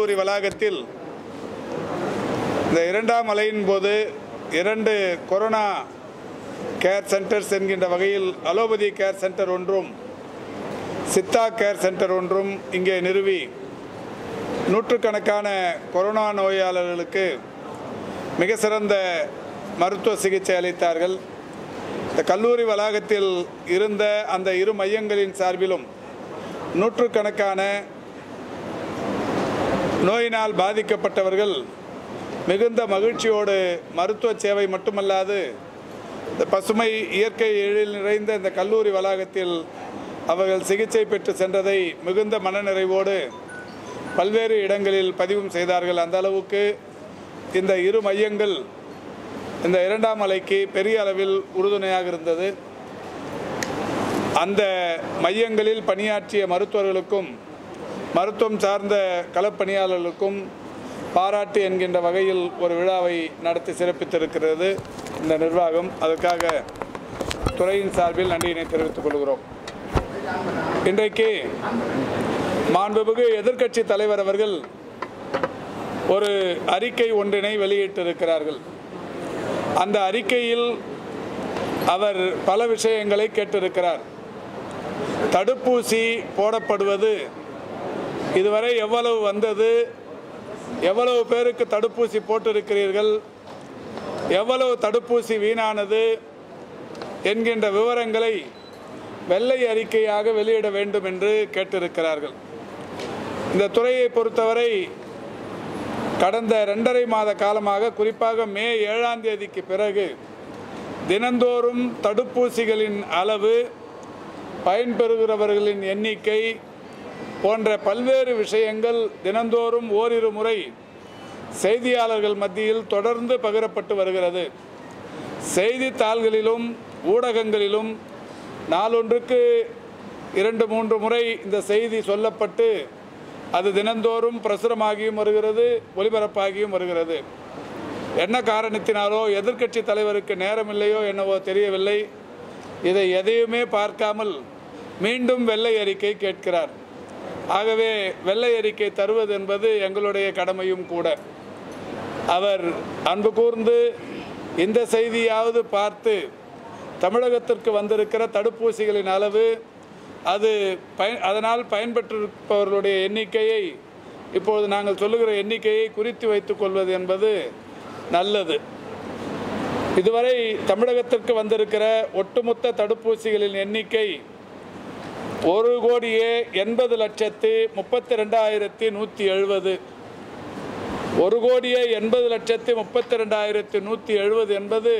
கல்லூரி வளாகத்தில் இந்த இரண்டாம் அலையின் போது இரண்டு கொரோனா கேர் சென்டர்ஸ் என்கின்ற வகையில் அலோபதி கேர் சென்டர் ஒன்றும் சித்தா கேர் சென்டர் ஒன்றும் இங்கே நிறுவி நூற்றுக்கணக்கான கொரோனா நோயாளர்களுக்கு மிக சிறந்த மருத்துவ சிகிச்சை அளித்தார்கள் இந்த கல்லூரி வளாகத்தில் இருந்த அந்த இரு மையங்களின் சார்பிலும் நூற்றுக்கணக்கான நோயினால் பாதிக்கப்பட்டவர்கள் மிகுந்த மகிழ்ச்சியோடு மருத்துவ சேவை மட்டுமல்லாது இந்த பசுமை இயற்கை எழில் நிறைந்த இந்த கல்லூரி வளாகத்தில் அவர்கள் சிகிச்சை பெற்று சென்றதை மிகுந்த மனநிறைவோடு பல்வேறு இடங்களில் பதிவும் செய்தார்கள் அந்த அளவுக்கு இந்த இரு மையங்கள் இந்த இரண்டாம் அலைக்கு பெரிய அளவில் உறுதுணையாக இருந்தது அந்த மையங்களில் பணியாற்றிய மருத்துவர்களுக்கும் மருத்துவம் சார்ந்த களப்பணியாளர்களுக்கும் பாராட்டு என்கின்ற வகையில் ஒரு விழாவை நடத்தி சிறப்பித்திருக்கிறது இந்த நிர்வாகம் அதற்காக துறையின் சார்பில் நன்றியினை தெரிவித்துக் கொள்கிறோம் இன்றைக்கு மாண்புமிகு எதிர்க்கட்சி தலைவர் அவர்கள் ஒரு அறிக்கை ஒன்றினை வெளியிட்டிருக்கிறார்கள் அந்த அறிக்கையில் அவர் பல விஷயங்களை கேட்டிருக்கிறார் தடுப்பூசி போடப்படுவது இதுவரை எவ்வளவு வந்தது எவ்வளவு பேருக்கு தடுப்பூசி போட்டிருக்கிறீர்கள் எவ்வளவு தடுப்பூசி வீணானது என்கின்ற விவரங்களை வெள்ளை அறிக்கையாக வெளியிட வேண்டும் என்று கேட்டிருக்கிறார்கள் இந்த துறையை பொறுத்தவரை கடந்த ரெண்டரை மாத காலமாக குறிப்பாக மே ஏழாம் தேதிக்கு பிறகு தினந்தோறும் தடுப்பூசிகளின் அளவு பயன்பெறுகிறவர்களின் எண்ணிக்கை போன்ற பல்வேறு விஷயங்கள் தினந்தோறும் ஓரிரு முறை செய்தியாளர்கள் மத்தியில் தொடர்ந்து பகிரப்பட்டு வருகிறது செய்தித்தாள்களிலும் ஊடகங்களிலும் நாளொன்றுக்கு இரண்டு மூன்று முறை இந்த செய்தி சொல்லப்பட்டு அது தினந்தோறும் பிரசுரமாகியும் வருகிறது ஒலிபரப்பாகியும் வருகிறது என்ன காரணத்தினாலோ எதிர்க்கட்சி தலைவருக்கு நேரமில்லையோ என்னவோ தெரியவில்லை இதை எதையுமே பார்க்காமல் மீண்டும் வெள்ளை அறிக்கை கேட்கிறார் ஆகவே வெள்ளை அறிக்கை தருவது என்பது எங்களுடைய கடமையும் கூட அவர் அன்பு கூர்ந்து இந்த செய்தியாவது பார்த்து தமிழகத்திற்கு வந்திருக்கிற தடுப்பூசிகளின் அளவு அது பயன் அதனால் பயன்பெற்றிருப்பவர்களுடைய எண்ணிக்கையை இப்போது நாங்கள் சொல்லுகிற எண்ணிக்கையை குறித்து வைத்துக் கொள்வது என்பது நல்லது இதுவரை தமிழகத்திற்கு வந்திருக்கிற ஒட்டுமொத்த தடுப்பூசிகளின் எண்ணிக்கை ஒரு கோடியே எண்பது லட்சத்து முப்பத்தி ரெண்டாயிரத்தி நூற்றி எழுபது ஒரு கோடியே எண்பது லட்சத்து முப்பத்தி ரெண்டாயிரத்தி நூற்றி எழுபது என்பது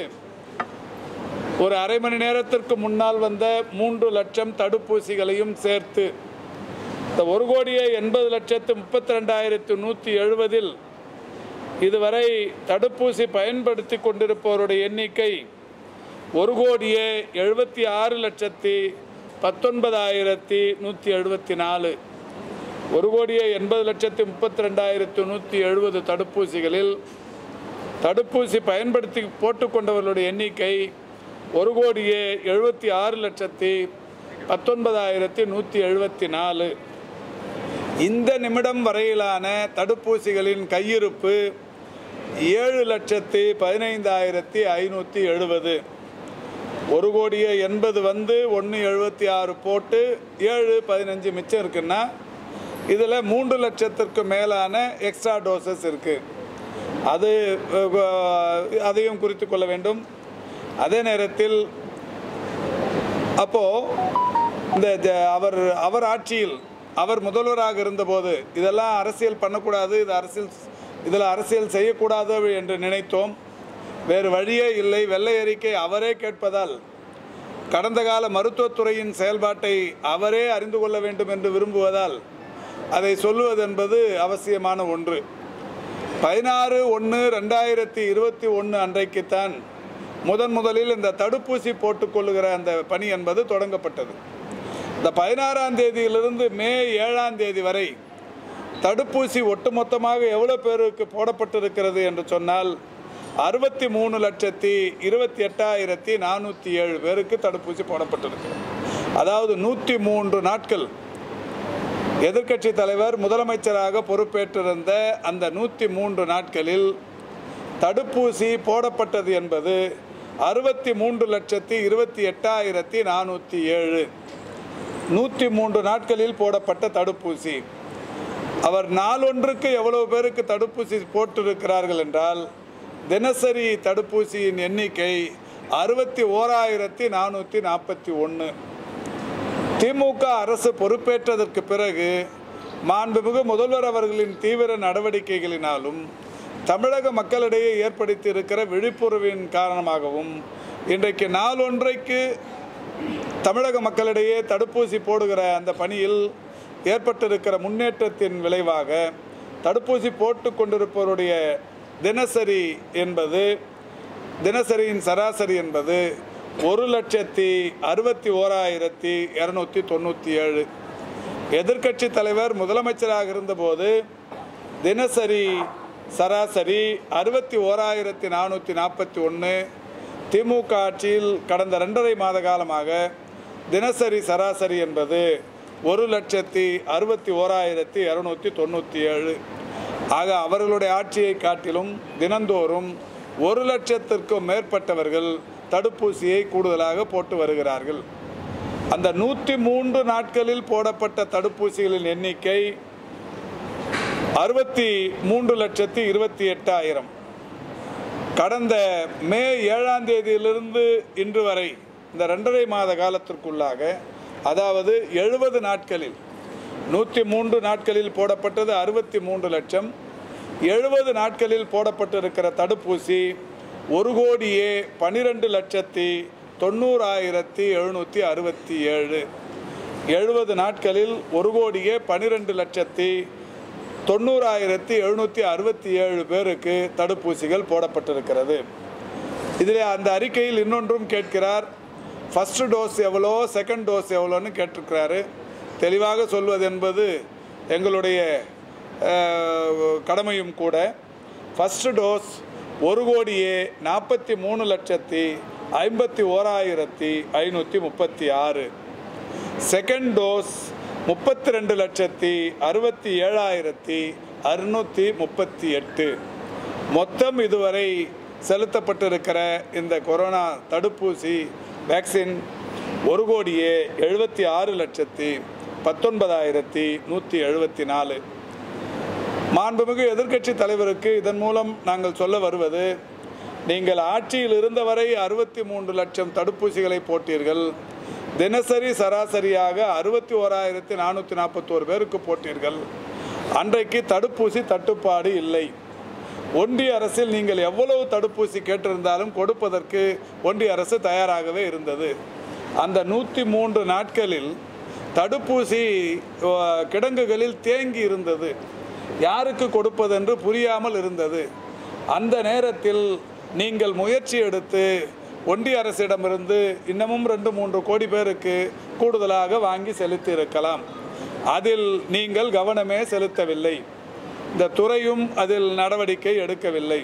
ஒரு அரை மணி நேரத்திற்கு முன்னால் வந்த மூன்று லட்சம் தடுப்பூசிகளையும் சேர்த்து இந்த ஒரு கோடியே எண்பது லட்சத்து முப்பத்தி ரெண்டாயிரத்து நூற்றி எழுபதில் இதுவரை தடுப்பூசி பயன்படுத்தி கொண்டிருப்பவருடைய எண்ணிக்கை ஒரு கோடியே எழுபத்தி ஆறு லட்சத்தி பத்தொன்பதாயிரத்தி நூற்றி எழுபத்தி நாலு ஒரு கோடியே எண்பது லட்சத்தி முப்பத்தி ரெண்டாயிரத்து நூற்றி எழுபது தடுப்பூசிகளில் தடுப்பூசி பயன்படுத்தி போட்டுக்கொண்டவர்களுடைய எண்ணிக்கை ஒரு கோடியே எழுபத்தி ஆறு லட்சத்தி பத்தொன்பதாயிரத்தி நூற்றி எழுபத்தி நாலு இந்த நிமிடம் வரையிலான தடுப்பூசிகளின் கையிருப்பு ஏழு லட்சத்தி பதினைந்தாயிரத்தி ஐநூற்றி எழுபது ஒரு கோடியே எண்பது வந்து ஒன்று எழுபத்தி ஆறு போட்டு ஏழு பதினஞ்சு மிச்சம் இருக்குன்னா இதில் மூன்று லட்சத்திற்கு மேலான எக்ஸ்ட்ரா டோசஸ் இருக்குது அது அஹ், அதையும் குறித்து கொள்ள வேண்டும் அதே நேரத்தில் அப்போது இந்த ஜ- அவர் அவர் ஆட்சியில் அவர் முதல்வராக இருந்தபோது இதெல்லாம் அரசியல் பண்ணக்கூடாது இது அரசியல் இதில் அரசியல் செய்யக்கூடாது என்று நினைத்தோம் வேறு வழியே இல்லை வெள்ளை அறிக்கை அவரே கேட்பதால் கடந்த கால மருத்துவத்துறையின் செயல்பாட்டை அவரே அறிந்து கொள்ள வேண்டும் என்று விரும்புவதால் அதை சொல்லுவது என்பது அவசியமான ஒன்று பதினாறு ஒன்று ரெண்டாயிரத்தி இருபத்தி ஒன்று அன்றைக்குத்தான் முதன் முதலில் இந்த தடுப்பூசி போட்டுக்கொள்ளுகிற அந்த பணி என்பது தொடங்கப்பட்டது இந்த பதினாறாம் தேதியிலிருந்து மே ஏழாம் தேதி வரை தடுப்பூசி ஒட்டுமொத்தமாக எவ்வளோ பேருக்கு போடப்பட்டிருக்கிறது என்று சொன்னால் அறுபத்தி மூணு லட்சத்தி இருபத்தி எட்டாயிரத்தி நானூற்றி ஏழு பேருக்கு தடுப்பூசி போடப்பட்டிருக்கிறது அதாவது நூற்றி மூன்று நாட்கள் எதிர்க்கட்சி தலைவர் முதலமைச்சராக பொறுப்பேற்றிருந்த அந்த நூற்றி மூன்று நாட்களில் தடுப்பூசி போடப்பட்டது என்பது அறுபத்தி மூன்று லட்சத்தி இருபத்தி எட்டாயிரத்தி நானூற்றி ஏழு நூற்றி மூன்று நாட்களில் போடப்பட்ட தடுப்பூசி அவர் நாளொன்றுக்கு எவ்வளவு பேருக்கு தடுப்பூசி போட்டிருக்கிறார்கள் என்றால் தினசரி தடுப்பூசியின் எண்ணிக்கை அறுபத்தி ஓராயிரத்தி நானூற்றி நாற்பத்தி ஒன்று திமுக அரசு பொறுப்பேற்றதற்கு பிறகு மாண்புமிகு முதல்வர் அவர்களின் தீவிர நடவடிக்கைகளினாலும் தமிழக மக்களிடையே ஏற்படுத்தி இருக்கிற விழிப்புணர்வின் காரணமாகவும் இன்றைக்கு நாளொன்றைக்கு தமிழக மக்களிடையே தடுப்பூசி போடுகிற அந்த பணியில் ஏற்பட்டிருக்கிற முன்னேற்றத்தின் விளைவாக தடுப்பூசி போட்டு கொண்டிருப்பவருடைய தினசரி என்பது தினசரியின் சராசரி என்பது ஒரு லட்சத்தி அறுபத்தி ஓராயிரத்தி இரநூத்தி தொண்ணூற்றி ஏழு எதிர்க்கட்சி தலைவர் முதலமைச்சராக இருந்தபோது தினசரி சராசரி அறுபத்தி ஓராயிரத்தி நானூற்றி நாற்பத்தி ஒன்று திமுக ஆட்சியில் கடந்த ரெண்டரை மாத காலமாக தினசரி சராசரி என்பது ஒரு லட்சத்தி அறுபத்தி ஓராயிரத்தி இரநூத்தி தொண்ணூற்றி ஏழு ஆக அவர்களுடைய ஆட்சியை காட்டிலும் தினந்தோறும் ஒரு லட்சத்திற்கும் மேற்பட்டவர்கள் தடுப்பூசியை கூடுதலாக போட்டு வருகிறார்கள் அந்த நூற்றி மூன்று நாட்களில் போடப்பட்ட தடுப்பூசிகளின் எண்ணிக்கை அறுபத்தி மூன்று லட்சத்தி இருபத்தி எட்டாயிரம் கடந்த மே ஏழாம் தேதியிலிருந்து இன்று வரை இந்த ரெண்டரை மாத காலத்திற்குள்ளாக அதாவது எழுபது நாட்களில் நூற்றி மூன்று நாட்களில் போடப்பட்டது அறுபத்தி மூன்று லட்சம் எழுபது நாட்களில் போடப்பட்டிருக்கிற தடுப்பூசி ஒரு கோடியே பனிரெண்டு லட்சத்தி தொண்ணூறாயிரத்தி எழுநூற்றி அறுபத்தி ஏழு எழுபது நாட்களில் ஒரு கோடியே பனிரெண்டு லட்சத்தி தொண்ணூறாயிரத்தி எழுநூற்றி அறுபத்தி ஏழு பேருக்கு தடுப்பூசிகள் போடப்பட்டிருக்கிறது இதில் அந்த அறிக்கையில் இன்னொன்றும் கேட்கிறார் ஃபஸ்ட்டு டோஸ் எவ்வளோ செகண்ட் டோஸ் எவ்வளோன்னு கேட்டிருக்கிறாரு தெளிவாக சொல்வது என்பது எங்களுடைய அஹ், கடமையும் கூட ஃபஸ்ட்டு டோஸ் ஒரு கோடியே நாற்பத்தி மூணு லட்சத்தி ஐம்பத்தி ஓராயிரத்தி ஐநூற்றி முப்பத்தி ஆறு செகண்ட் டோஸ் முப்பத்தி ரெண்டு லட்சத்தி அறுபத்தி ஏழாயிரத்தி அறுநூற்றி முப்பத்தி எட்டு மொத்தம் இதுவரை செலுத்தப்பட்டிருக்கிற இந்த கொரோனா தடுப்பூசி வேக்சின் ஒரு கோடியே எழுபத்தி ஆறு லட்சத்தி பத்தொன்பதாயிரத்தி நூற்றி எழுபத்தி நாலு மாண்புமிகு எதிர்க்கட்சி தலைவருக்கு இதன் மூலம் நாங்கள் சொல்ல வருவது நீங்கள் ஆட்சியில் இருந்தவரை அறுபத்தி மூன்று லட்சம் தடுப்பூசிகளை போட்டீர்கள் தினசரி சராசரியாக அறுபத்தி ஓராயிரத்தி நானூற்றி நாற்பத்தோரு பேருக்கு போட்டீர்கள் அன்றைக்கு தடுப்பூசி தட்டுப்பாடு இல்லை ஒன்றிய அரசில் நீங்கள் எவ்வளவு தடுப்பூசி கேட்டிருந்தாலும் கொடுப்பதற்கு ஒன்றிய அரசு தயாராகவே இருந்தது அந்த நூற்றி மூன்று நாட்களில் தடுப்பூசி அஹ், கிடங்குகளில் தேங்கி இருந்தது யாருக்கு கொடுப்பதென்று புரியாமல் இருந்தது அந்த நேரத்தில் நீங்கள் முயற்சி எடுத்து ஒன்றிய அரசிடமிருந்து இன்னமும் ரெண்டு மூன்று கோடி பேருக்கு கூடுதலாக வாங்கி செலுத்தி இருக்கலாம் அதில் நீங்கள் கவனமே செலுத்தவில்லை இந்த துறையும் அதில் நடவடிக்கை எடுக்கவில்லை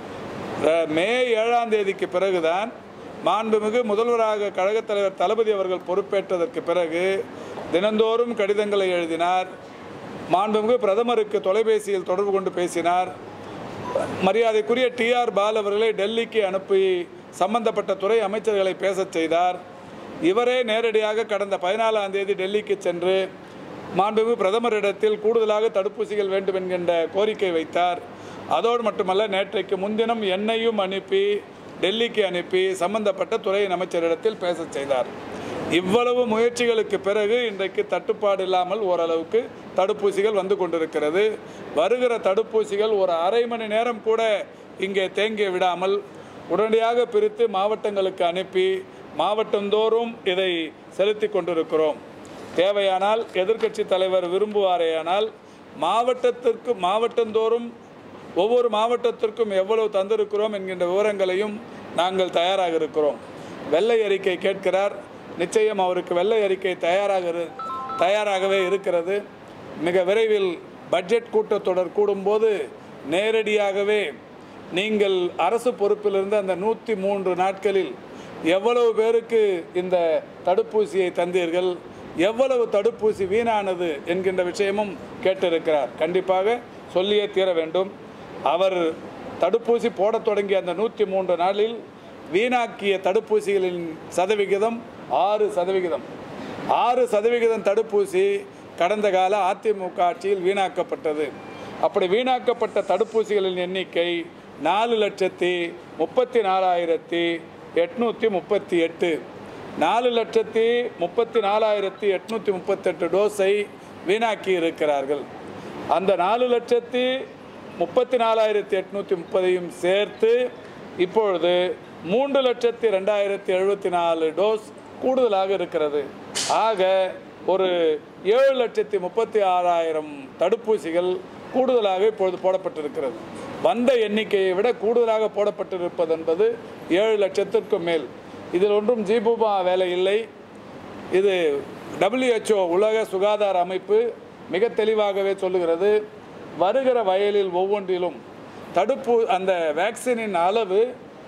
அஹ், மே ஏழாம் தேதிக்கு பிறகுதான் மாண்புமிகு முதல்வராக கழகத் தலைவர் தளபதி அவர்கள் பொறுப்பேற்றதற்கு பிறகு தினந்தோறும் கடிதங்களை எழுதினார் மாண்புமிகு பிரதமருக்கு தொலைபேசியில் தொடர்பு கொண்டு பேசினார் மரியாதைக்குரிய டிஆர் பால் அவர்களை டெல்லிக்கு அனுப்பி சம்பந்தப்பட்ட துறை அமைச்சர்களை பேசச் செய்தார் இவரே நேரடியாக கடந்த பதினாலாம் தேதி டெல்லிக்கு சென்று மாண்புமிகு பிரதமரிடத்தில் கூடுதலாக தடுப்பூசிகள் வேண்டும் என்கின்ற கோரிக்கை வைத்தார் அதோடு மட்டுமல்ல நேற்றைக்கு முன்தினம் என்னையும் அனுப்பி டெல்லிக்கு அனுப்பி சம்பந்தப்பட்ட துறை அமைச்சரிடத்தில் பேசச் செய்தார் இவ்வளவு முயற்சிகளுக்கு பிறகு இன்றைக்கு தட்டுப்பாடு இல்லாமல் ஓரளவுக்கு தடுப்பூசிகள் வந்து கொண்டிருக்கிறது வருகிற தடுப்பூசிகள் ஒரு அரை மணி நேரம் கூட இங்கே தேங்கி விடாமல் உடனடியாக பிரித்து மாவட்டங்களுக்கு அனுப்பி மாவட்டந்தோறும் இதை செலுத்தி கொண்டிருக்கிறோம் தேவையானால் எதிர்க்கட்சி தலைவர் விரும்புவாரேயானால் மாவட்டத்திற்கு மாவட்டந்தோறும் ஒவ்வொரு மாவட்டத்திற்கும் எவ்வளவு தந்திருக்கிறோம் என்கின்ற விவரங்களையும் நாங்கள் தயாராக இருக்கிறோம் வெள்ளை அறிக்கை கேட்கிறார் நிச்சயம் அவருக்கு வெள்ளை அறிக்கை தயாராக இரு- தயாராகவே இருக்கிறது மிக விரைவில் பட்ஜெட் கூட்டத்தொடர் கூடும்போது நேரடியாகவே நீங்கள் அரசு பொறுப்பிலிருந்து அந்த நூற்றி மூன்று நாட்களில் எவ்வளவு பேருக்கு இந்த தடுப்பூசியை தந்தீர்கள் எவ்வளவு தடுப்பூசி வீணானது என்கின்ற விஷயமும் கேட்டிருக்கிறார் கண்டிப்பாக சொல்லியே தீர வேண்டும் அவர் தடுப்பூசி போடத் தொடங்கிய அந்த நூற்றி மூன்று நாளில் வீணாக்கிய தடுப்பூசிகளின் சதவிகிதம் ஆறு சதவிகிதம் ஆறு சதவிகிதம் தடுப்பூசி கடந்த கால அதிமுக ஆட்சியில் வீணாக்கப்பட்டது அப்படி வீணாக்கப்பட்ட தடுப்பூசிகளின் எண்ணிக்கை நாலு லட்சத்தி முப்பத்தி நாலாயிரத்தி எட்நூற்றி முப்பத்தி எட்டு நாலு லட்சத்தி முப்பத்தி நாலாயிரத்தி எட்நூற்றி முப்பத்தெட்டு டோஸை வீணாக்கி இருக்கிறார்கள் அந்த நாலு லட்சத்தி முப்பத்தி நாலாயிரத்தி எட்நூற்றி முப்பதையும் சேர்த்து இப்பொழுது மூன்று லட்சத்தி ரெண்டாயிரத்தி எழுபத்தி நாலு டோஸ் கூடுதலாக இருக்கிறது ஆக ஒரு ஏழு லட்சத்தி முப்பத்தி ஆறாயிரம் தடுப்பூசிகள் கூடுதலாக இப்பொழுது போடப்பட்டிருக்கிறது வந்த எண்ணிக்கையை விட கூடுதலாக போடப்பட்டிருப்பது என்பது ஏழு லட்சத்திற்கும் மேல் இதில் ஒன்றும் ஜீபூபா வேலை இல்லை இது WHO உலக சுகாதார அமைப்பு மிக தெளிவாகவே சொல்லுகிறது வருகிற வயலில் ஒவ்வொன்றிலும் தடுப்பு அந்த வேக்சினின் அளவு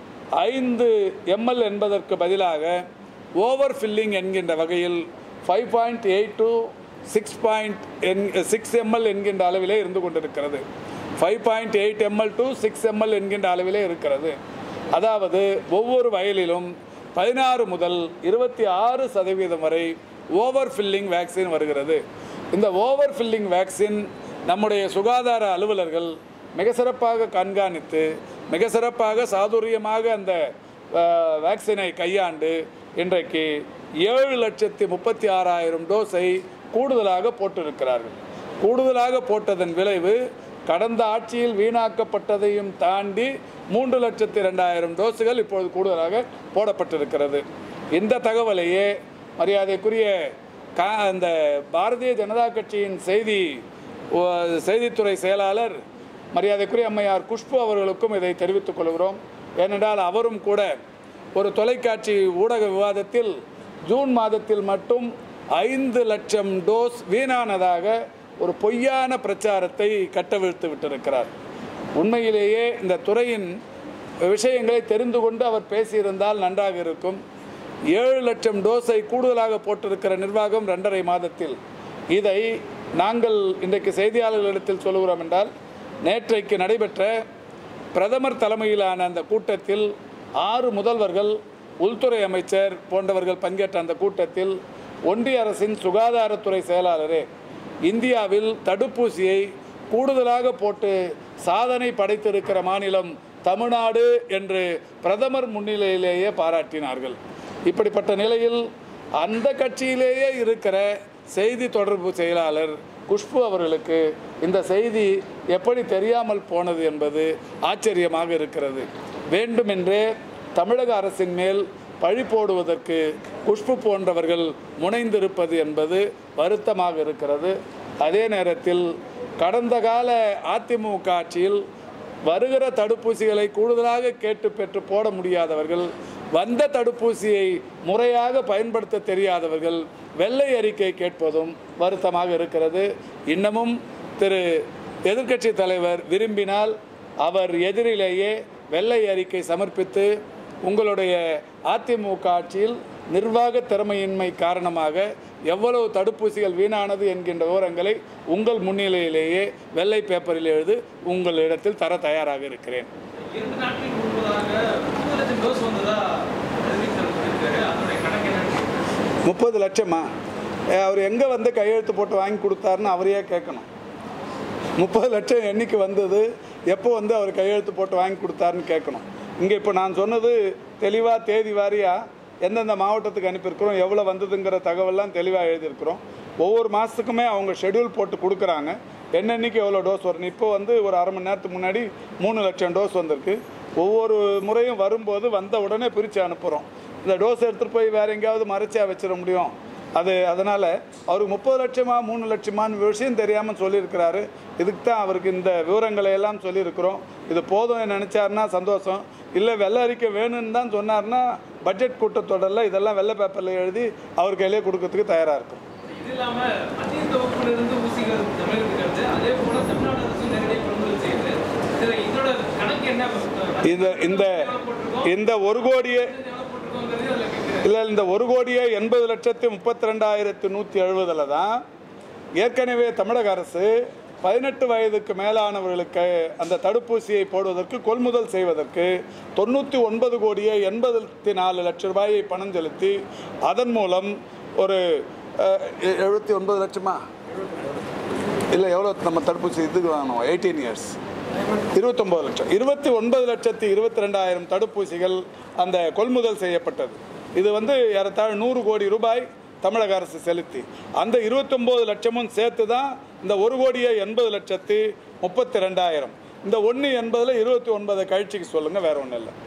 ஐந்து எம்எல் என்பதற்கு பதிலாக ஓவர் ஃபில்லிங் என்கின்ற வகையில் five point eight to six point என் சிக்ஸ் எம்எல் என்கின்ற அளவிலே இருந்து கொண்டிருக்கிறது five point eight ML to six ML என்கின்ற அளவிலே இருக்கிறது அதாவது ஒவ்வொரு வயலிலும் பதினாறு முதல் இருபத்தி ஆறு சதவீதம் வரை ஓவர் ஃபில்லிங் வேக்சின் வருகிறது இந்த ஓவர் ஃபில்லிங் வேக்சின் நம்முடைய சுகாதார அலுவலர்கள் மிக சிறப்பாக கண்காணித்து மிக சிறப்பாக சாதுரியமாக அந்த அஹ், வேக்சினை கையாண்டு இன்றைக்கு ஏழு லட்சத்தி முப்பத்தி ஆறாயிரம் டோஸை கூடுதலாக போட்டிருக்கிறார்கள் கூடுதலாக போட்டதன் விளைவு கடந்த ஆட்சியில் வீணாக்கப்பட்டதையும் தாண்டி மூன்று லட்சத்தி ரெண்டாயிரம் டோஸுகள் இப்பொழுது கூடுதலாக போடப்பட்டிருக்கிறது இந்த தகவலையே மரியாதைக்குரிய கா அந்த பாரதிய ஜனதா கட்சியின் செய்தி ஓ- செய்தித்துறை செயலாளர் மரியாதைக்குரிய அம்மையார் குஷ்பு அவர்களுக்கும் இதை தெரிவித்துக் கொள்கிறோம் ஏனென்றால் அவரும் கூட ஒரு தொலைக்காட்சி ஊடக விவாதத்தில் ஜூன் மாதத்தில் மட்டும் ஐந்து லட்சம் டோஸ் வீணானதாக ஒரு பொய்யான பிரச்சாரத்தை கட்டவிழ்த்து விட்டிருக்கிறார் உண்மையிலேயே இந்த துறையின் விஷயங்களை தெரிந்து கொண்டு அவர் பேசியிருந்தால் நன்றாக இருக்கும் ஏழு லட்சம் டோஸை கூடுதலாக போட்டிருக்கிற நிர்வாகம் ரெண்டரை மாதத்தில் இதை நாங்கள் இன்றைக்கு செய்தியாளர்களிடத்தில் சொல்லுகிறோம் என்றால் நேற்றைக்கு நடைபெற்ற பிரதமர் தலைமையிலான அந்த கூட்டத்தில் ஆறு முதல்வர்கள் உள்துறை அமைச்சர் போன்றவர்கள் பங்கேற்ற அந்த கூட்டத்தில் ஒன்றிய அரசின் சுகாதாரத்துறை செயலாளரே இந்தியாவில் தடுப்பூசியை கூடுதலாக போட்டு சாதனை படைத்திருக்கிற மாநிலம் தமிழ்நாடு என்று பிரதமர் முன்னிலையிலேயே பாராட்டினார்கள் இப்படிப்பட்ட நிலையில் அந்த கட்சியிலேயே இருக்கிற செய்தி தொடர்பு செயலாளர் குஷ்பு அவர்களுக்கு இந்த செய்தி எப்படி தெரியாமல் போனது என்பது ஆச்சரியமாக இருக்கிறது வேண்டுமென்றே தமிழக அரசின் மேல் பழி போடுவதற்கு குஷ்பு போன்றவர்கள் முனைந்திருப்பது என்பது வருத்தமாக இருக்கிறது அதே நேரத்தில் கடந்த கால அதிமுக ஆட்சியில் வருகிற தடுப்பூசிகளை கூடுதலாக கேட்டு பெற்று போட முடியாதவர்கள் வந்த தடுப்பூசியை முறையாக பயன்படுத்த தெரியாதவர்கள் வெள்ளை அறிக்கை கேட்பதும் வருத்தமாக இருக்கிறது இன்னமும் திரு எதிர்க்கட்சி தலைவர் விரும்பினால் அவர் எதிரிலேயே வெள்ளை அறிக்கை சமர்ப்பித்து உங்களுடைய அதிமுக ஆட்சியில் நிர்வாக திறமையின்மை காரணமாக எவ்வளவு தடுப்பூசிகள் வீணானது என்கின்ற விவரங்களை உங்கள் முன்னிலையிலேயே வெள்ளை பேப்பரில் எழுது உங்களிடத்தில் தர தயாராக இருக்கிறேன் இரண்டு நாட்களுக்கு முன்பதாக முப்பது லட்சம் டோஸ் வந்ததா அறிவித்தல் சொல்லியிருக்காரு அதனுடைய கணக்கு என்னன்னு முப்பது லட்சமா ஏ, அவர் எங்கே வந்து கையெழுத்து போட்டு வாங்கி கொடுத்தாருன்னு அவரையே கேட்கணும் முப்பது லட்சம் என்னைக்கு வந்தது எப்போ வந்து அவர் கையெழுத்து போட்டு வாங்கி கொடுத்தாருன்னு கேட்கணும் இங்கே இப்போ நான் சொன்னது தெளிவாக தேதி வாரியாக எந்தெந்த மாவட்டத்துக்கு அனுப்பியிருக்கிறோம் எவ்வளோ வந்ததுங்கிற தகவல்லாம் தெளிவாக எழுதியிருக்கிறோம் ஒவ்வொரு மாதத்துக்குமே அவங்க ஷெட்யூல் போட்டு கொடுக்குறாங்க என்னென்னைக்கு எவ்வளோ டோஸ் வரும் இப்போ வந்து ஒரு அரை மணி நேரத்துக்கு முன்னாடி மூணு லட்சம் டோஸ் வந்திருக்கு ஒவ்வொரு முறையும் வரும்போது வந்த உடனே பிரித்து அனுப்புகிறோம் இந்த டோஸ் எடுத்துகிட்டு போய் வேறு எங்கேயாவது மறைச்சா வச்சிட முடியும் அது அதனால் அவருக்கு முப்பது லட்சமா மூணு லட்சமான்னு விஷயம் தெரியாமல் சொல்லியிருக்கிறாரு இதுக்கு தான் அவருக்கு இந்த விவரங்களை எல்லாம் சொல்லியிருக்கிறோம் இது போதும் நினச்சாருன்னா சந்தோஷம் இல்லை வெள்ளை அறிக்கை வேணும்னு தான் சொன்னார்னா பட்ஜெட் கூட்டத்தொடரில் இதெல்லாம் வெள்ளை பேப்பரில் எழுதி அவர் கையிலே கொடுக்கறதுக்கு தயாராக இருக்கும் இது இல்லாம மத்திய தொகுப்புல இருந்து ஊசிகள் தமிழகத்துக்கு வருது அதே போல தமிழ்நாடு அரசு நேரடியாக கொள்முதல் செய்யுது இதுல இதோட கணக்கு என்ன இந்த இந்த இந்த ஒரு கோடியே எவ்வளவு போட்டிருக்கோங்கிறது அதுல கேட்குறேன் இல்லை இந்த ஒரு கோடியே எண்பது லட்சத்து முப்பத்தி ரெண்டாயிரத்து நூற்றி எழுபதில் தான் ஏற்கனவே தமிழக அரசு பதினெட்டு வயதுக்கு மேலானவர்களுக்கு அந்த தடுப்பூசியை போடுவதற்கு கொள்முதல் செய்வதற்கு தொண்ணூற்றி ஒன்பது கோடியே எண்பத்தி நாலு லட்சம் ரூபாயை பணம் செலுத்தி அதன் மூலம் ஒரு எழுபத்தி ஒன்பது லட்சமா இல்லை எவ்வளோ நம்ம தடுப்பூசி இதுக்கு வாங்கணும் எயிட்டீன் இயர்ஸ் இருபத்தொம்பது லட்சம் இருபத்தி ஒன்பது லட்சத்தி இருபத்தி ரெண்டாயிரம் தடுப்பூசிகள் அந்த கொள்முதல் செய்யப்பட்டது இது வந்து ஏறத்தாழ நூறு கோடி ரூபாய் தமிழக அரசு செலுத்தி அந்த இருபத்தொம்போது லட்சமும் சேர்த்து தான் இந்த ஒரு கோடியே எண்பது லட்சத்தி முப்பத்தி ரெண்டாயிரம் இந்த ஒன்று எண்பதில் இருபத்தி ஒன்பது கழிச்சுக்கு சொல்லுங்கள் வேற ஒன்றும் இல்லை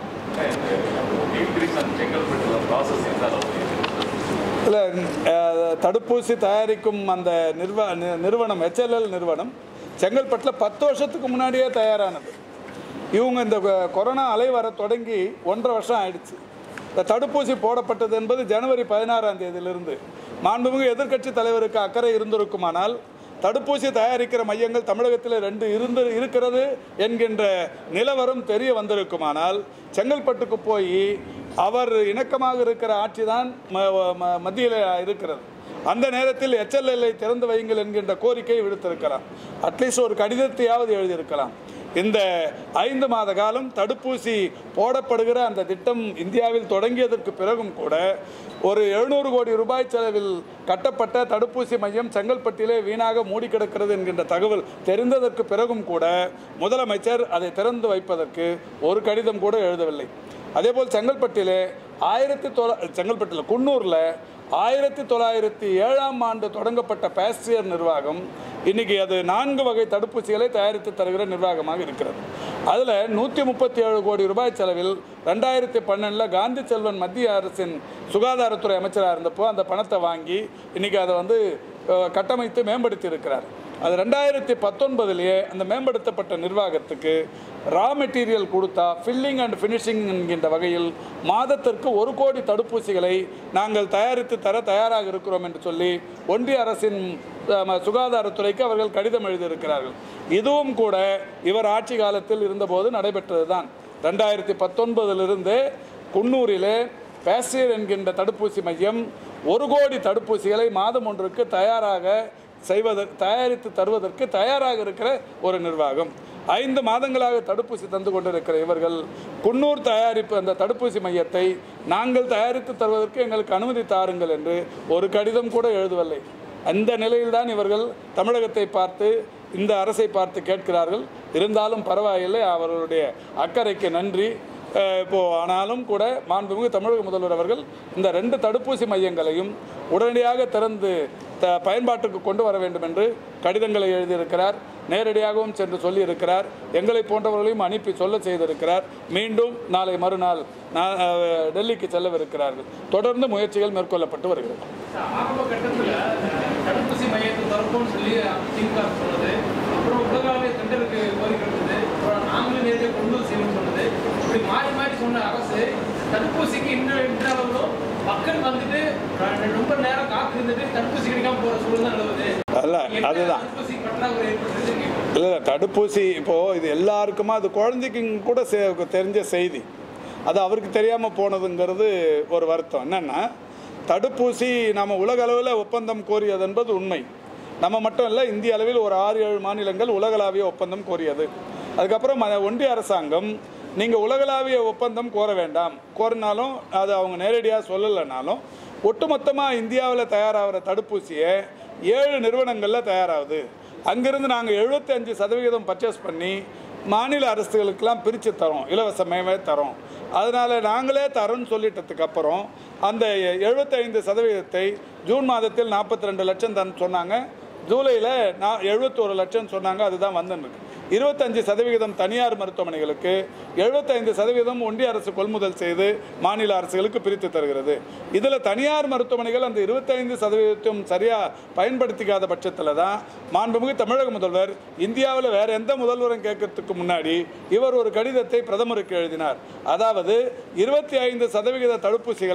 increase on செங்கல்பட்டுல process எந்த அளவுக்கு இருக்கு? இல்லை தடுப்பூசி தயாரிக்கும் அந்த நிறுவ நி- நிறுவனம் HLL நிறுவனம் செங்கல்பட்டில் பத்து வருஷத்துக்கு முன்னாடியே தயாரானது இவங்க இந்த கொ- கொரோனா அலை வர தொடங்கி ஒன்றரை வருஷம் ஆயிடுச்சு இந்த தடுப்பூசி போடப்பட்டது என்பது ஜனவரி பதினாறாம் தேதியிலிருந்து மாண்புமிகு எதிர்க்கட்சி தலைவருக்கு அக்கறை இருந்திருக்குமானால் தடுப்பூசி தயாரிக்கிற மையங்கள் தமிழகத்தில் ரெண்டு இருந்து இருக்கிறது என்கின்ற நிலவரம் தெரிய வந்திருக்குமானால் செங்கல்பட்டுக்கு போய் அவர் இணக்கமாக இருக்கிற ஆட்சி தான் மத்தியில் இருக்கிறது அந்த நேரத்தில் எச்எல்எல்ஐ திறந்து வையுங்கள் என்கின்ற கோரிக்கை விடுத்திருக்கலாம் அட்லீஸ்ட் ஒரு கடிதத்தையாவது எழுதியிருக்கலாம் இந்த ஐந்து மாத காலம் தடுப்பூசி போடப்படுகிற அந்த திட்டம் இந்தியாவில் தொடங்கியதற்கு பிறகும் கூட ஒரு எழுநூறு கோடி ரூபாய் செலவில் கட்டப்பட்ட தடுப்பூசி மையம் செங்கல்பட்டிலே வீணாக மூடி கிடக்கிறது என்கின்ற தகவல் தெரிந்ததற்கு பிறகும் கூட முதலமைச்சர் அதை திறந்து வைப்பதற்கு ஒரு கடிதம் கூட எழுதவில்லை அதேபோல் செங்கல்பட்டிலே ஆயிரத்தி தொள்ள செங்கல்பட்டில் குன்னூரில் ஆயிரத்தி தொள்ளாயிரத்தி ஏழாம் ஆண்டு தொடங்கப்பட்ட பாஸ்டியர் நிர்வாகம் இன்னைக்கு அது நான்கு வகை தடுப்பூசிகளை தயாரித்து தருகிற நிர்வாகமாக இருக்கிறது அதில் நூற்றி முப்பத்தி ஏழு கோடி ரூபாய் செலவில் ரெண்டாயிரத்தி பன்னெண்டில் காந்தி செல்வன் மத்திய அரசின் சுகாதாரத்துறை அமைச்சராக இருந்தப்போ அந்த பணத்தை வாங்கி இன்னைக்கு அதை வந்து அஹ், கட்டமைத்து மேம்படுத்தி இருக்கிறார் அது ரெண்டாயிரத்தி பத்தொன்பதுலேயே அந்த மேம்படுத்தப்பட்ட நிர்வாகத்துக்கு ரா மெட்டீரியல் கொடுத்தா ஃபில்லிங் அண்ட் ஃபினிஷிங் என்கின்ற வகையில் மாதத்திற்கு ஒரு கோடி தடுப்பூசிகளை நாங்கள் தயாரித்து தர தயாராக இருக்கிறோம் என்று சொல்லி ஒன்றிய அரசின் அஹ், சுகாதாரத்துறைக்கு அவர்கள் கடிதம் எழுதியிருக்கிறார்கள் இதுவும் கூட இவர் ஆட்சி காலத்தில் இருந்தபோது நடைபெற்றது தான் ரெண்டாயிரத்தி பத்தொன்பதிலிருந்து குன்னூரிலே பேசியர் என்கின்ற தடுப்பூசி மையம் ஒரு கோடி தடுப்பூசிகளை மாதம் ஒன்றுக்கு தயாராக செய்வதற்கு தயாரித்து தருவதற்கு தயாராக இருக்கிற ஒரு நிர்வாகம் ஐந்து மாதங்களாக தடுப்பூசி தந்து கொண்டிருக்கிற இவர்கள் குன்னூர் தயாரிப்பு அந்த தடுப்பூசி மையத்தை நாங்கள் தயாரித்து தருவதற்கு எங்களுக்கு அனுமதி தாருங்கள் என்று ஒரு கடிதம் கூட எழுதவில்லை அந்த நிலையில்தான் இவர்கள் தமிழகத்தை பார்த்து இந்த அரசை பார்த்து கேட்கிறார்கள் இருந்தாலும் பரவாயில்லை அவர்களுடைய அக்கறைக்கு நன்றி அஹ் இப்போ ஆனாலும் கூட மாண்புமிகு தமிழக முதல்வர் அவர்கள் இந்த ரெண்டு தடுப்பூசி மையங்களையும் உடனடியாக திறந்து த பயன்பாட்டுக்கு கொண்டு வர வேண்டும் என்று கடிதங்களை எழுதியிருக்கிறார் நேரடியாகவும் சென்று சொல்லியிருக்கிறார் எங்களை போன்றவர்களையும் அனுப்பி சொல்ல செய்திருக்கிறார் மீண்டும் நாளை மறுநாள் நா- அஹ் டெல்லிக்கு செல்லவிருக்கிறார்கள் தொடர்ந்து முயற்சிகள் மேற்கொள்ளப்பட்டு வருகிறது ஆரம்ப கட்டத்தில் தடுப்பூசி மையத்தை திறப்போம்னு சொல்லி திமுக சொன்னது அப்புறம் உலகாவிய டெண்டருக்கு கோரிக்கை இருந்தது அப்புறம் நாங்களும் நேரத்தை கொண்டு செய்யணும்னு சொன்னது இப்படி மாறி மாறி சொன்ன அரசு தடுப்பூசிக்கு இன்னும் இன்றளவு மக்கள் வந்துட்டு ரொம்ப நேரம் காத்து இருந்துட்டு தடுப்பூசி கிடைக்காம போற சூழ்நிலை நிலவுது அல்ல என்ன அதுதான் தடுப்பூசி பற்றாக்குறை ஏற்படுறது கேட்கிறோம். இல்லை தடுப்பூசி இப்போது இது எல்லாருக்குமா அது குழந்தைக்கு கூட செ- தெரிஞ்ச செய்தி அது அவருக்கு தெரியாமல் போனதுங்கிறது ஒரு வருத்தம் என்னென்னா தடுப்பூசி நம்ம உலக அளவில் ஒப்பந்தம் கோரியது என்பது உண்மை நம்ம மட்டும் இல்லை இந்திய அளவில் ஒரு ஆறு ஏழு மாநிலங்கள் உலகளாவிய ஒப்பந்தம் கோரியது அதுக்கப்புறம் ம- ஒன்றிய அரசாங்கம் நீங்கள் உலகளாவிய ஒப்பந்தம் கோர வேண்டாம் கோரினாலும் அது அவங்க நேரடியாக சொல்லலைனாலும் ஒட்டுமொத்தமாக இந்தியாவில் தயாராகிற தடுப்பூசியை ஏழு நிறுவனங்களில் தயாராகுது அங்கிருந்து நாங்கள் 75% சதவிகிதம் பர்ச்சேஸ் பண்ணி மாநில அரசுகளுக்கெல்லாம் பிரித்து தரோம் இலவசமாகவே தரோம் அதனால் நாங்களே தரோன்னு சொல்லிட்டதுக்கு அப்புறம் அந்த 75% சதவீதத்தை ஜூன் மாதத்தில் நாற்பத்தி ரெண்டு லட்சம் தன் சொன்னாங்க ஜூலையில் நான் எழுபத்தோரு லட்சம் சொன்னாங்க அதுதான் வந்துருக்கு இருபத்தஞ்சு சதவிகிதம் தனியார் மருத்துவமனைகளுக்கு எழுபத்தைந்து சதவீதம் ஒன்றிய அரசு கொள்முதல் செய்து மாநில அரசுகளுக்கு பிரித்து தருகிறது இதில் தனியார் மருத்துவமனைகள் அந்த இருபத்தைந்து சதவீதத்தையும் சரியாக பயன்படுத்திக்காத பட்சத்தில் தான் மாண்புமிகு தமிழக முதல்வர் இந்தியாவில் வேற எந்த முதல்வரும் கேட்கறதுக்கு முன்னாடி இவர் ஒரு கடிதத்தை பிரதமருக்கு எழுதினார் அதாவது இருபத்தி ஐந்து சதவிகித தடுப்பூசிகளை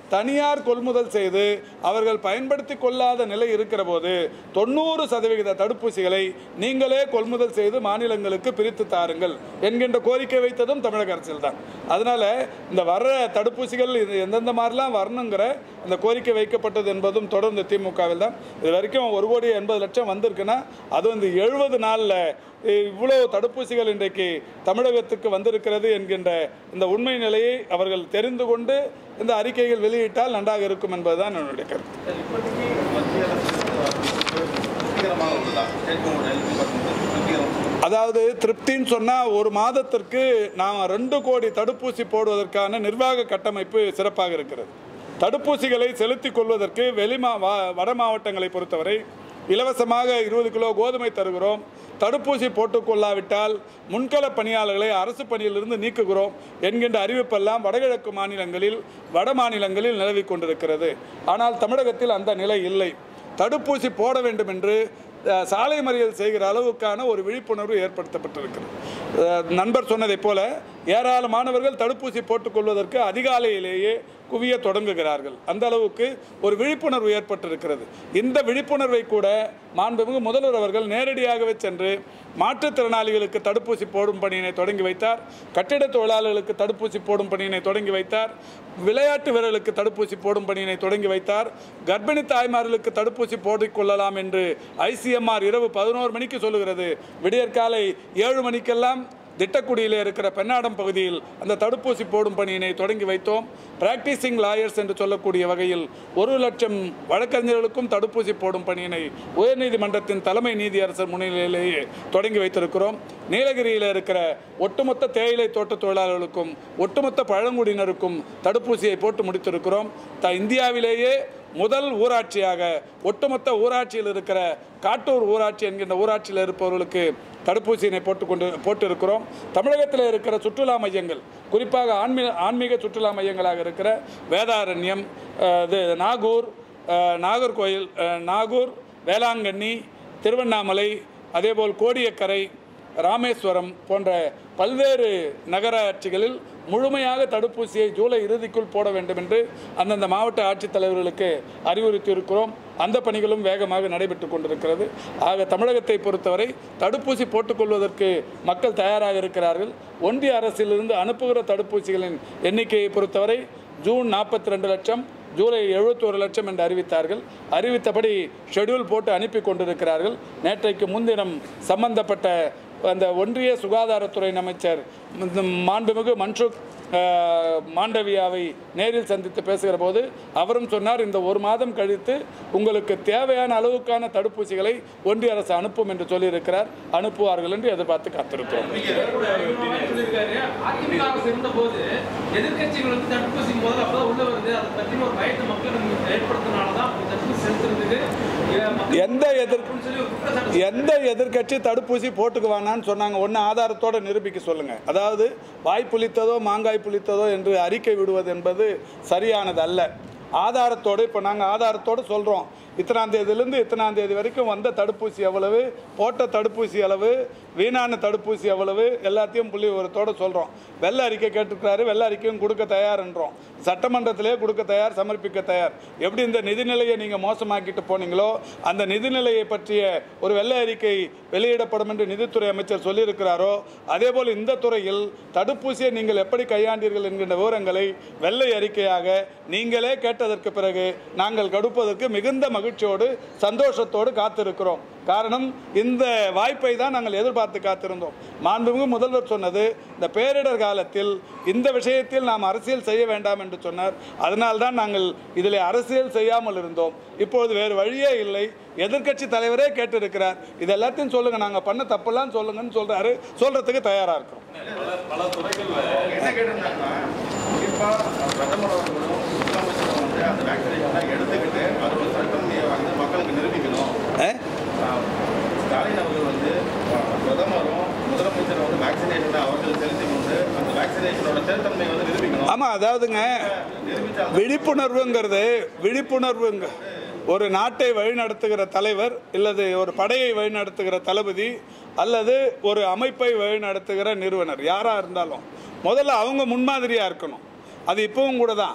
தனியார் கொள்முதல் செய்து அவர்கள் பயன்படுத்தி கொள்ளாத நிலை இருக்கிற போது தொண்ணூறு சதவிகித தடுப்பூசிகளை நீங்களே கொள்முதல் செய்து மாநிலங்களுக்கு பிரித்து தாருங்கள் என்கின்ற கோரிக்கை வைத்ததும் தமிழக அரசியல் தான் அதனால இந்த வர்ற தடுப்பூசிகள் இது எந்தெந்த மாதிரிலாம் வரணுங்கிற அந்த கோரிக்கை வைக்கப்பட்டது என்பதும் தொடர்ந்து திமுகவில் தான் இது வரைக்கும் ஒரு கோடி எண்பது லட்சம் வந்திருக்குன்னா அதுவும் இந்த எழுபது நாளில் இவ்வளவு தடுப்பூசிகள் இன்றைக்கு தமிழகத்துக்கு வந்திருக்கிறது என்கின்ற இந்த உண்மை நிலையை அவர்கள் தெரிந்து கொண்டு இந்த அறிக்கைகள் வெளியிட்டால் நன்றாக இருக்கும் என்பதுதான் என்னுடைய கருத்து சார், இப்போதைக்கு மத்திய அரசு திருப்திகரமாக உள்ளதா ஸ்டேட் கவர்மெண்ட் ஹெல்த் டிபார்ட்மெண்ட் திருப்திகரம் அதாவது திருப்தின்னு சொன்னால் ஒரு மாதத்திற்கு நாம் ரெண்டு கோடி தடுப்பூசி போடுவதற்கான நிர்வாக கட்டமைப்பு சிறப்பாக இருக்கிறது தடுப்பூசிகளை செலுத்திக் கொள்வதற்கு வெளிமா வா- வட மாவட்டங்களை பொறுத்தவரை இலவசமாக இருபது கிலோ கோதுமை தருகிறோம் தடுப்பூசி போட்டுக்கொள்ளாவிட்டால் முன்கள பணியாளர்களை அரசு பணியிலிருந்து நீக்குகிறோம் என்கின்ற அறிவிப்பெல்லாம் வடகிழக்கு மாநிலங்களில் வட மாநிலங்களில் நிலவிக் கொண்டிருக்கிறது ஆனால் தமிழகத்தில் அந்த நிலை இல்லை தடுப்பூசி போட வேண்டும் என்று அஹ், சாலை மறியல் செய்கிற அளவுக்கான ஒரு விழிப்புணர்வு ஏற்படுத்தப்பட்டிருக்கிறது அஹ், நண்பர் சொன்னதைப் போல ஏராளமானவர்கள் தடுப்பூசி போட்டுக்கொள்வதற்கு அதிகாலையிலேயே குவிய தொடங்குகிறார்கள் அந்த அளவுக்கு ஒரு விழிப்புணர்வு ஏற்பட்டிருக்கிறது இந்த விழிப்புணர்வை கூட மாண்புமிகு முதல்வர் அவர்கள் நேரடியாகவே சென்று மாற்றுத்திறனாளிகளுக்கு தடுப்பூசி போடும் பணியினை தொடங்கி வைத்தார் கட்டிட தொழிலாளர்களுக்கு தடுப்பூசி போடும் பணியினை தொடங்கி வைத்தார் விளையாட்டு வீரர்களுக்கு தடுப்பூசி போடும் பணியினை தொடங்கி வைத்தார் கர்ப்பிணி தாய்மார்களுக்கு தடுப்பூசி போட்டுக்கொள்ளலாம் என்று ஐசிஎம்ஆர் இரவு பதினோரு மணிக்கு சொல்லுகிறது விடியற்காலை ஏழு மணிக்கெல்லாம் திட்டக்குடியில் இருக்கிற பெண்ணாடம் பகுதியில் அந்த தடுப்பூசி போடும் பணியினை தொடங்கி வைத்தோம் பிராக்டிசிங் லாயர்ஸ் என்று சொல்லக்கூடிய வகையில் ஒரு லட்சம் வழக்கறிஞர்களுக்கும் தடுப்பூசி போடும் பணியினை உயர்நீதிமன்றத்தின் தலைமை நீதியரசர் முன்னிலையிலேயே தொடங்கி வைத்திருக்கிறோம் நீலகிரியில் இருக்கிற ஒட்டுமொத்த தேயிலை தோட்ட தொழிலாளர்களுக்கும் ஒட்டுமொத்த பழங்குடியினருக்கும் தடுப்பூசியை போட்டு முடித்திருக்கிறோம் த இந்தியாவிலேயே முதல் ஊராட்சியாக ஒட்டுமொத்த ஊராட்சியில் இருக்கிற காட்டூர் ஊராட்சி என்கின்ற ஊராட்சியில் இருப்பவர்களுக்கு தடுப்பூசியினை போட்டுக்கொண்டு போட்டிருக்கிறோம் தமிழகத்தில் இருக்கிற சுற்றுலா மையங்கள் குறிப்பாக ஆன்மீக ஆன்மீக சுற்றுலா மையங்களாக இருக்கிற வேதாரண்யம் அஹ், இது நாகூர் அஹ், நாகர்கோயில் அஹ், நாகூர் வேளாங்கண்ணி திருவண்ணாமலை அதேபோல் கோடியக்கரை ராமேஸ்வரம் போன்ற பல்வேறு நகராட்சிகளில் முழுமையாக தடுப்பூசியை ஜூலை இறுதிக்குள் போட வேண்டும் என்று அந்தந்த மாவட்ட ஆட்சித்தலைவர்களுக்கு அறிவுறுத்தியிருக்கிறோம் அந்த பணிகளும் வேகமாக நடைபெற்று கொண்டிருக்கிறது ஆக தமிழகத்தை பொறுத்தவரை தடுப்பூசி போட்டுக்கொள்வதற்கு மக்கள் தயாராக இருக்கிறார்கள் ஒன்றிய அரசிலிருந்து அனுப்புகிற தடுப்பூசிகளின் எண்ணிக்கையை பொறுத்தவரை ஜூன் நாற்பத்தி ரெண்டு லட்சம் ஜூலை எழுபத்தோரு லட்சம் என்று அறிவித்தார்கள் அறிவித்தபடி ஷெட்யூல் போட்டு அனுப்பி கொண்டிருக்கிறார்கள் நேற்றைக்கு முன்தினம் சம்பந்தப்பட்ட அந்த ஒன்றிய சுகாதாரத்துறை அமைச்சர் ம், மாண்புமிகு மன்சுக் அஹ், மாண்டவியாவை நேரில் சந்தித்து பேசுகிற போது அவரும் சொன்னார் இந்த ஒரு மாதம் கழித்து உங்களுக்கு தேவையான அளவுக்கான தடுப்பூசிகளை ஒன்றிய அரசு அனுப்பும் என்று சொல்லியிருக்கிறார் அனுப்புவார்கள் என்று எதிர்பார்த்து காத்திருக்கிறோம் சொல்லியிருக்காரு அதிமுக அரசு இருந்தபோது எதிர்க்கட்சிகள் வந்து தடுப்பூசி முதல்ல அப்பதான் உள்ள வருது அதை பத்தின ஒரு பயத்தை மக்களுக்கு ஏற்படுத்தினாலதான் அப்படி தடுப்பூசி செலுத்துறதுக்கு ஏ, மக்கள் எந்த எதிர் அப்படின்னு சொல்லி ஒரு குற்றச்சாட்டு எந்த எதிர்க்கட்சி தடுப்பூசி போட்டுக்குவானான்னு சொன்னாங்க ஒன்று ஆதாரத்தோட நிரூபிக்க சொல்லுங்க அதாவது வாய் புளித்ததோ மாங்காய் புளித்ததோ என்று அறிக்கை விடுவது என்பது சரியானது அல்ல ஆதாரத்தோடு இப்போ நாங்கள் ஆதாரத்தோடு சொல்கிறோம் இத்தனாம் தேதியிலேருந்து இத்தனாம் தேதி வரைக்கும் வந்த தடுப்பூசி எவ்வளவு போட்ட தடுப்பூசி அளவு வீணான தடுப்பூசி எவ்வளவு எல்லாத்தையும் புள்ளி விவரத்தோடு சொல்கிறோம் வெள்ளை அறிக்கை கேட்டிருக்கிறாரு வெள்ளை அறிக்கையும் கொடுக்க தயார்ன்றோம் சட்டமன்றத்திலே கொடுக்க தயார் சமர்ப்பிக்க தயார் எப்படி இந்த நிதிநிலையை நீங்கள் மோசமாக்கிட்டு போனீங்களோ அந்த நிதிநிலையை பற்றிய ஒரு வெள்ளை அறிக்கை வெளியிடப்படும் என்று நிதித்துறை அமைச்சர் சொல்லியிருக்கிறாரோ அதேபோல் இந்த துறையில் தடுப்பூசியை நீங்கள் எப்படி கையாண்டீர்கள் என்கின்ற விவரங்களை வெள்ளை அறிக்கையாக நீங்களே கேட்டதற்கு பிறகு நாங்கள் கடுப்பதற்கு மிகுந்த மகிழ்ச்சியோடு சந்தோஷத்தோடு காத்திருக்கிறோம் காரணம் இந்த வாய்ப்பை தான் நாங்கள் எதிர்பார்த்து காத்திருந்தோம் மாண்புமிகு முதல்வர் சொன்னது இந்த பேரிடர் காலத்தில் இந்த விஷயத்தில் நாம் அரசியல் செய்ய வேண்டாம் என்று சொன்னார் அதனால்தான் நாங்கள் இதில் அரசியல் செய்யாமல் இருந்தோம் இப்பொழுது வேறு வழியே இல்லை எதிர்க்கட்சி தலைவரே கேட்டிருக்கிறார் இது எல்லாத்தையும் சொல்லுங்க நாங்கள் பண்ண தப்பெல்லாம் சொல்லுங்கன்னு சொல்றாரு சொல்றதுக்கு தயாரா இருக்கோம் பல பல துறைகள்ல என்ன கேட்டிருந்தாங்கன்னா குறிப்பா பிரதமர் அவர்களும் முதலமைச்சரும் வந்து அந்த வேக்சினேஷனை எடுத்துக்கிட்டு அது ஒரு சட்டம் வந்து மக்களுக்கு நிரூபிக்கணும் ஆ? ஆஹ் ஸ்டாலின் அவர்கள் வந்து ஆஹ் பிரதமரும் முதலமைச்சரும் வந்து வேக்சினேஷனை அவர்கள் செலுத்தி கொண்டு அந்த வேக்சினேஷனோட தேர்தன்மை வந்து நிரூபிக்கணும் ஆமா அதாவதுங்க நிரூபிச்சா விழிப்புணர்வுங்கிறது விழிப்புணர்வுங்க ஒரு நாட்டை வழிநடத்துகிற தலைவர் இல்லது ஒரு படையை வழிநடத்துகிற தளபதி அல்லது ஒரு அமைப்பை வழிநடத்துகிற நிறுவனர் யாராக இருந்தாலும் முதல்ல அவங்க முன்மாதிரியாக இருக்கணும் அது இப்பவும் கூட தான்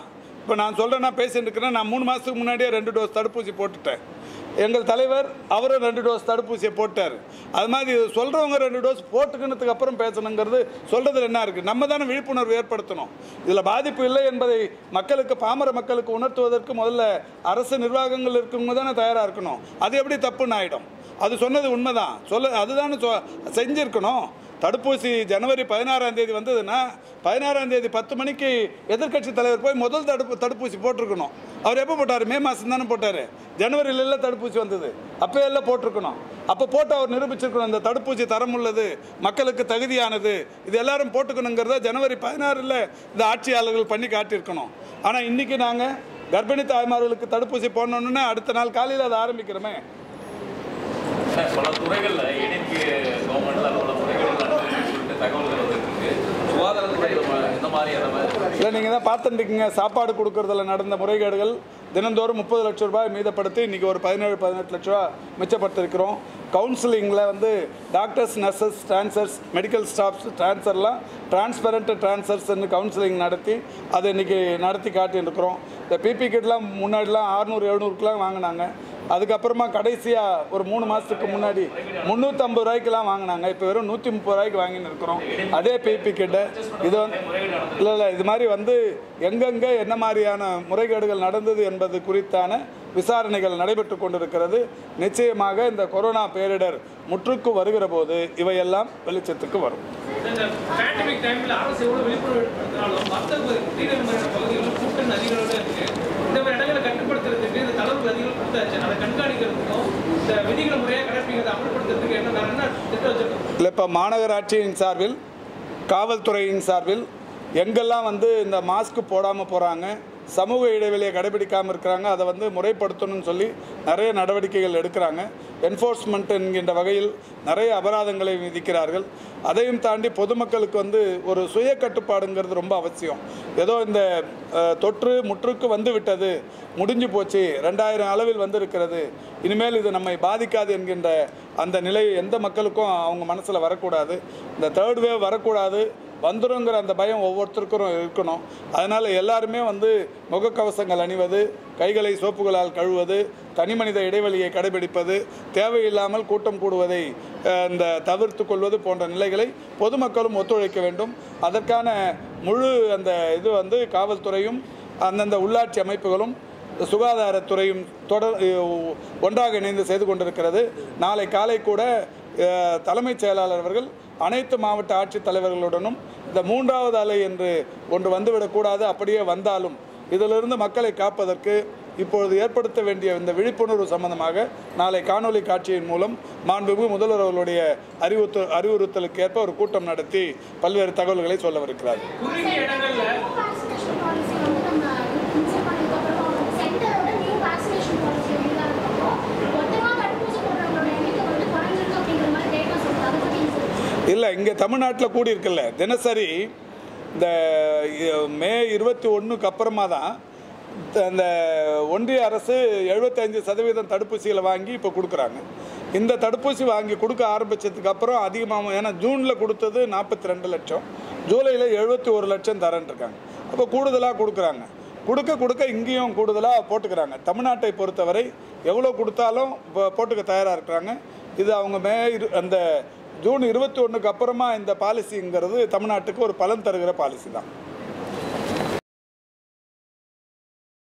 இப்போ நான் சொல்கிறேன்னா பேசிட்டு இருக்கிறேன் நான் மூணு மாதத்துக்கு முன்னாடியே ரெண்டு டோஸ் தடுப்பூசி போட்டுட்டேன் எங்கள் தலைவர் அவரும் ரெண்டு டோஸ் தடுப்பூசியை போட்டார் அது மாதிரி சொல்கிறவங்க ரெண்டு டோஸ் போட்டுக்கினதுக்கு அப்புறம் பேசணுங்கிறது சொல்கிறதுல என்ன இருக்குது நம்ம தானே விழிப்புணர்வு ஏற்படுத்தணும் இதில் பாதிப்பு இல்லை என்பதை மக்களுக்கு பாமர மக்களுக்கு உணர்த்துவதற்கு முதல்ல அரசு நிர்வாகங்கள் இருக்கவங்க தானே தயாராக இருக்கணும் அது எப்படி தப்புன்னு ஆகிடும் அது சொன்னது உண்மைதான் சொல்ல அதுதானே சொ செஞ்சுருக்கணும் தடுப்பூசி ஜனவரி பதினாறாம் தேதி வந்ததுன்னா பதினாறாம் தேதி பத்து மணிக்கு எதிர்க்கட்சி தலைவர் போய் முதல் தடுப்பு தடுப்பூசி போட்டிருக்கணும் அவர் எப்போ போட்டார் மே மாதம் தானே போட்டார் ஜனவரியில எல்லாம் தடுப்பூசி வந்தது அப்போ எல்லாம் போட்டிருக்கணும் அப்போ போட்டு அவர் நிரூபிச்சிருக்கணும் இந்த தடுப்பூசி தரம் உள்ளது மக்களுக்கு தகுதியானது இது எல்லாரும் போட்டுக்கணுங்கிறத ஜனவரி பதினாறில் இந்த ஆட்சியாளர்கள் பண்ணி காட்டியிருக்கணும் ஆனால் இன்றைக்கி நாங்கள் கர்ப்பிணி தாய்மார்களுக்கு தடுப்பூசி போடணுன்னு அடுத்த நாள் காலையில் அதை ஆரம்பிக்கிறோமே ஆனா, பல துறைகள்ல இணைக்கு கவர்மெண்ட்ல பல துறைகள் நடக்குதுன்னு சொல்லிட்டு தகவல்கள் வந்துட்டு இருக்கு சுகாதாரத்துறையில ம- இந்த மாதிரியான ம- இல்லை நீங்கள் தான் பார்த்துட்டுருக்கீங்க சாப்பாடு கொடுக்கறதுல நடந்த முறைகேடுகள் தினந்தோறும் முப்பது லட்ச ரூபாய் மீதப்படுத்தி இன்றைக்கி ஒரு பதினேழு பதினெட்டு லட்ச ரூபா மிச்சப்படுத்திருக்கிறோம் கவுன்சிலிங்கில் வந்து டாக்டர்ஸ் நர்சஸ் ட்ரான்சர்ஸ் மெடிக்கல் ஸ்டாஃப்ஸ் ட்ரான்ஸ்ஃபர்லாம் டிரான்ஸ்பரண்ட் ட்ரான்ஸ்ஃபர்ஸ்னு கவுன்சிலிங் நடத்தி அதை இன்றைக்கி நடத்தி காட்டியிருக்கிறோம் இந்த பிபி கிட்லாம் முன்னாடிலாம் அறுநூறு எழுநூறுக்குலாம் வாங்கினாங்க அதுக்கப்புறமா கடைசியாக ஒரு மூணு மாதத்துக்கு முன்னாடி முந்நூற்றம்பது ரூபாய்க்குலாம் வாங்கினாங்க இப்போ வெறும் நூற்றி முப்பது ரூபாய்க்கு வாங்கின்னு இருக்கிறோம் அதே பிபி கிட்ட இது வந்து இல்லை இல்லை இது மாதிரி வந்து எங்கெங்கே என்ன மாதிரியான முறைகேடுகள் நடந்தது என்பது குறித்தான விசாரணைகள் நடைபெற்று கொண்டிருக்கிறது நிச்சயமாக இந்த கொரோனா பேரிடர் முற்றுக்கு வருகிற போது இவையெல்லாம் வெளிச்சத்துக்கு வரும் இந்த பேண்டமிக் டைம்ல அரசு எவ்வளவு விழிப்புணர்வு ஏற்படுத்தினாலும் மற்ற தீவிர மாதிரியான பகுதிகளில் கூட்டம் அதிகளோட இருக்கு இந்த மாதிரி இடங்களை கட்டுப்படுத்துறதுக்கு இந்த தளர்வு அதிகம் கொடுத்தாச்சு அதை கண்காணிக்கிறதுக்கும் இந்த விதிகளை முறையாக கடைப்பிடிக்கிறதை அமல்படுத்துறதுக்கு என்ன வேற என்ன திட்டம் வச்சிருக்கோம் இல்லை இப்போ மாநகராட்சியின் சார்பில் காவல்துறையின் சார்பில் எங்கெல்லாம் வந்து இந்த மாஸ்க் போடாமல் போகிறாங்க சமூக இடைவெளியை கடைபிடிக்காமல் இருக்கிறாங்க அதை வந்து முறைப்படுத்தணும்னு சொல்லி நிறைய நடவடிக்கைகள் எடுக்கிறாங்க என்ஃபோர்ஸ்மெண்ட் என்கின்ற வகையில் நிறைய அபராதங்களை விதிக்கிறார்கள் அதையும் தாண்டி பொதுமக்களுக்கு வந்து ஒரு சுய கட்டுப்பாடுங்கிறது ரொம்ப அவசியம் ஏதோ இந்த அஹ், தொற்று முற்றுக்கு வந்து விட்டது முடிஞ்சு போச்சு ரெண்டாயிரம் அளவில் வந்திருக்கிறது இனிமேல் இது நம்மை பாதிக்காது என்கின்ற அந்த நிலை எந்த மக்களுக்கும் அவங்க மனசில் வரக்கூடாது இந்த தேர்ட் வேவ் வரக்கூடாது வந்துருங்கிற அந்த பயம் ஒவ்வொருத்தருக்கும் இருக்கணும் அதனால் எல்லாருமே வந்து முகக்கவசங்கள் அணிவது கைகளை சோப்புகளால் கழுவது தனிமனித இடைவெளியை கடைபிடிப்பது தேவையில்லாமல் கூட்டம் கூடுவதை அஹ், இந்த தவிர்த்து கொள்வது போன்ற நிலைகளை பொதுமக்களும் ஒத்துழைக்க வேண்டும் அதற்கான முழு அந்த இது வந்து காவல்துறையும் அந்தந்த உள்ளாட்சி அமைப்புகளும் சுகாதாரத்துறையும் தொடர் அஹ், ஒன்றாக இணைந்து செய்து கொண்டிருக்கிறது நாளை காலை கூட அஹ், தலைமைச் செயலாளர் அவர்கள் அனைத்து மாவட்ட ஆட்சித்தலைவர்களுடனும் இந்த மூன்றாவது அலை என்று ஒன்று வந்துவிடக்கூடாது அப்படியே வந்தாலும் இதிலிருந்து மக்களை காப்பதற்கு இப்பொழுது ஏற்படுத்த வேண்டிய இந்த விழிப்புணர்வு சம்பந்தமாக நாளை காணொளி காட்சியின் மூலம் மாண்புமிகு முதல்வர் அவர்களுடைய அறிவுறுத்த அறிவுறுத்தலுக்கு ஏற்ப ஒரு கூட்டம் நடத்தி பல்வேறு தகவல்களை சொல்லவிருக்கிறார் குறுகிய இடங்கள்ல vaccination policy வந்து நம்ம insert பண்ணதுக்கப்புறம் சென்டரோட நியூ vaccination policy வெளியிடாதப்போ மொத்தமா தடுப்பூசி போடுறவங்களோட எண்ணிக்கை வந்து குறைஞ்சிருக்கு அப்படிங்கிற மாதிரி டேட்டா சொல்லுது அதை பத்தி insert இல்லை இங்கே தமிழ்நாட்டில் கூடி இருக்குல்ல தினசரி இந்த இ- மே இருபத்தி ஒன்றுக்கு அப்புறமா தான் த- அந்த ஒன்றிய அரசு எழுபத்தஞ்சு சதவீதம் தடுப்பூசிகளை வாங்கி இப்போ கொடுக்குறாங்க இந்த தடுப்பூசி வாங்கி கொடுக்க ஆரம்பித்ததுக்கு அப்புறம் அதிகமாக ஏன்னா ஜூனில் கொடுத்தது நாற்பத்தி ரெண்டு லட்சம் ஜூலையில் எழுபத்தி ஒரு லட்சம் தரேன் இருக்காங்க அப்போ கூடுதலாக கொடுக்குறாங்க கொடுக்க கொடுக்க இங்கேயும் கூடுதலாக போட்டுக்கிறாங்க தமிழ்நாட்டை பொறுத்தவரை எவ்வளோ கொடுத்தாலும் இப்போ போட்டுக்க தயாராக இருக்கிறாங்க இது அவங்க மே இரு அந்த ஜூன் இருபத்தி ஒன்றுக்கு அப்புறமா இந்த பாலிசிங்கிறது தமிழ்நாட்டுக்கு ஒரு பலன் தருகிற பாலிசி தான்